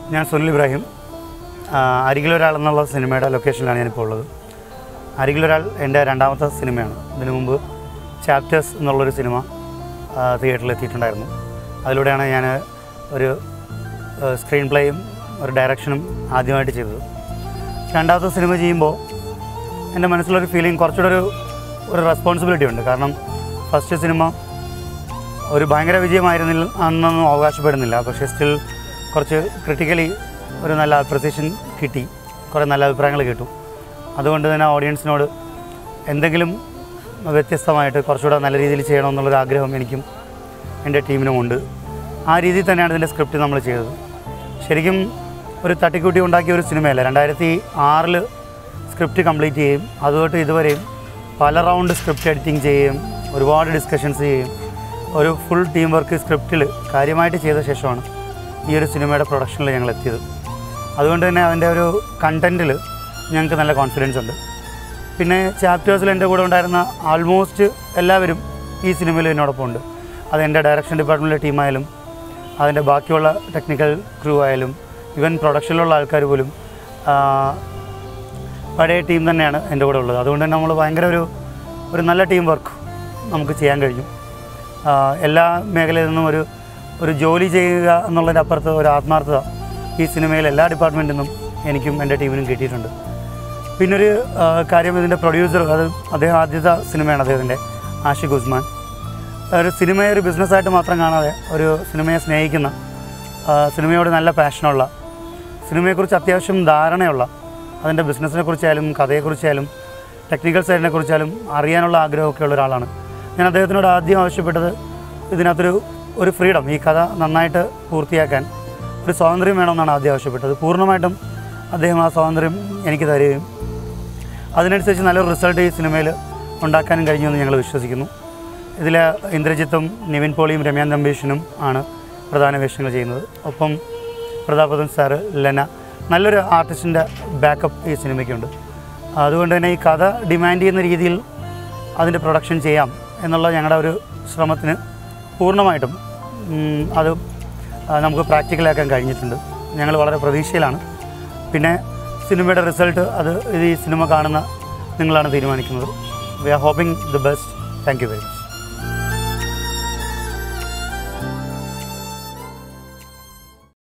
ഞാൻ സുനിൽ ഇബ്രാഹിം ആ, അരികിലൊരാൾ എന്നുള്ള സിനിമയുടെ ലൊക്കേഷനിലാണ് ഞാനിപ്പോൾ ഉള്ളത് അരികിലൊരാൾ എൻ്റെ രണ്ടാമത്തെ സിനിമയാണ് ഇതിനു മുമ്പ് ചാപ്റ്റേഴ്സ് എന്നുള്ളൊരു സിനിമ ആ, തിയേറ്ററിൽ എത്തിയിട്ടുണ്ടായിരുന്നു അതിലൂടെയാണ് ഞാൻ ഒരു സ്ക്രീൻ പ്ലേയും ഒരു ഡയറക്ഷനും ആദ്യമായിട്ട് ചെയ്തത് രണ്ടാമത്തെ സിനിമ ചെയ്യുമ്പോൾ എൻ്റെ മനസ്സിലൊരു ഫീലിംഗ് കുറച്ചുകൂടെ ഒരു ഒരു റെസ്പോൺസിബിലിറ്റി ഉണ്ട് കാരണം ഫസ്റ്റ് സിനിമ ഒരു ഭയങ്കര വിജയമായിരുന്നില്ല അന്നൊന്നും അവകാശപ്പെടുന്നില്ല പക്ഷേ സ്റ്റിൽ കുറച്ച് ക്രിട്ടിക്കലി ഒരു നല്ല അപ്രിസിയേഷൻ കിട്ടി കുറേ നല്ല അഭിപ്രായങ്ങൾ കേട്ടു അതുകൊണ്ട് തന്നെ ഓഡിയൻസിനോട് എന്തെങ്കിലും വ്യത്യസ്തമായിട്ട് കുറച്ചുകൂടെ നല്ല രീതിയിൽ ചെയ്യണമെന്നുള്ളൊരു ആഗ്രഹം എനിക്കും എൻ്റെ ടീമിനും ഉണ്ട് ആ രീതിയിൽ തന്നെയാണ് ഇതിൻ്റെ സ്ക്രിപ്റ്റ് നമ്മൾ ചെയ്തത് ശരിക്കും ഒരു തട്ടിക്കൂട്ടി ഉണ്ടാക്കിയ ഒരു സിനിമയല്ല രണ്ടായിരത്തി ആറിൽ സ്ക്രിപ്റ്റ് കംപ്ലീറ്റ് ചെയ്യും അതുതൊട്ട് ഇതുവരെയും പല റൗണ്ട് സ്ക്രിപ്റ്റ് എഡിറ്റിംഗ് ചെയ്യും ഒരുപാട് ഡിസ്കഷൻസ് ചെയ്യും ഒരു ഫുൾ ടീം വർക്ക് സ്ക്രിപ്റ്റിൽ കാര്യമായിട്ട് ചെയ്ത ശേഷമാണ് ഈ ഒരു സിനിമയുടെ പ്രൊഡക്ഷനിൽ ഞങ്ങൾ എത്തിയത് അതുകൊണ്ട് തന്നെ അതിൻ്റെ ഒരു കണ്ടൻറ്റിൽ ഞങ്ങൾക്ക് നല്ല കോൺഫിഡൻസ് ഉണ്ട് പിന്നെ ചാപ്റ്റേഴ്സിൽ എൻ്റെ കൂടെ ഉണ്ടായിരുന്ന ആൾമോസ്റ്റ് എല്ലാവരും ഈ സിനിമയിൽ എന്നോടൊപ്പം ഉണ്ട് അത് എൻ്റെ ഡയറക്ഷൻ ഡിപ്പാർട്ട്മെൻറ്റിലെ ടീമായാലും അതിൻ്റെ ബാക്കിയുള്ള ടെക്നിക്കൽ ക്രൂ ആയാലും ഇവൻ പ്രൊഡക്ഷനിലുള്ള ആൾക്കാർ പോലും ആ, പഴയ ടീം തന്നെയാണ് എൻ്റെ കൂടെ ഉള്ളത് അതുകൊണ്ട് തന്നെ നമ്മൾ ഭയങ്കര ഒരു ഒരു നല്ല ടീം വർക്ക് നമുക്ക് ചെയ്യാൻ കഴിഞ്ഞു ആ, എല്ലാ മേഖലയിൽ നിന്നും ഒരു ഒരു ജോലി ചെയ്യുക എന്നുള്ളതിൻ്റെ അപ്പുറത്ത് ഒരു ആത്മാർത്ഥത ഈ സിനിമയിൽ എല്ലാ ഡിപ്പാർട്ട്മെൻറ്റിൽ നിന്നും എനിക്കും എൻ്റെ ടീമിനും കിട്ടിയിട്ടുണ്ട് പിന്നൊരു ആ, കാര്യം ഇതിൻ്റെ പ്രൊഡ്യൂസർ അത് അദ്ദേഹം ആദ്യത്തെ സിനിമയാണ് അദ്ദേഹത്തിൻ്റെ ആഷിഖ് ഉസ്മാൻ ഒരു സിനിമയെ ഒരു ബിസിനസ്സായിട്ട് മാത്രം കാണാതെ ഒരു സിനിമയെ സ്നേഹിക്കുന്ന ആ, സിനിമയോട് നല്ല പാഷനുള്ള സിനിമയെക്കുറിച്ച് അത്യാവശ്യം ധാരണയുള്ള അതിൻ്റെ ബിസിനസ്സിനെ കുറിച്ചായാലും കഥയെക്കുറിച്ചായാലും ടെക്നിക്കൽ സൈഡിനെ കുറിച്ചായാലും അറിയാനുള്ള ആഗ്രഹമൊക്കെ ഉള്ള ഒരാളാണ് ഞാൻ അദ്ദേഹത്തിനോട് ആദ്യം ആവശ്യപ്പെട്ടത് ഇതിനകത്തൊരു ഒരു ഫ്രീഡം ഈ കഥ നന്നായിട്ട് പൂർത്തിയാക്കാൻ ഒരു സ്വാതന്ത്ര്യം വേണമെന്നാണ് ആദ്യം ആവശ്യപ്പെട്ടത് പൂർണ്ണമായിട്ടും അദ്ദേഹം ആ സ്വാതന്ത്ര്യം എനിക്ക് തരികയും അതിനനുസരിച്ച് നല്ലൊരു റിസൾട്ട് ഈ സിനിമയിൽ ഉണ്ടാക്കാനും കഴിഞ്ഞു എന്ന് ഞങ്ങൾ വിശ്വസിക്കുന്നു ഇതിൽ ഇന്ദ്രജിത്തും നിവിൻ പോളിയും രമ്യാൻ തമ്പീഷനും ആണ് പ്രധാന വേഷങ്ങൾ ചെയ്യുന്നത് ഒപ്പം പ്രതാപതൻ സാറ് ലെന നല്ലൊരു ആർട്ടിസ്റ്റിൻ്റെ ബാക്കപ്പ് ഈ സിനിമയ്ക്കുണ്ട് അതുകൊണ്ട് തന്നെ ഈ കഥ ഡിമാൻഡ് ചെയ്യുന്ന രീതിയിൽ അതിൻ്റെ പ്രൊഡക്ഷൻ ചെയ്യാം എന്നുള്ള ഞങ്ങളുടെ ഒരു ശ്രമത്തിന് പൂർണ്ണമായിട്ടും ഉം, അത് ആ, നമുക്ക് പ്രാക്ടിക്കലാക്കാൻ കഴിഞ്ഞിട്ടുണ്ട് ഞങ്ങൾ വളരെ പ്രതീക്ഷയിലാണ് പിന്നെ സിനിമയുടെ റിസൾട്ട് അത് ഇത് ഈ സിനിമ കാണുന്ന നിങ്ങളാണ് തീരുമാനിക്കുന്നത് we are hoping the best thank you very much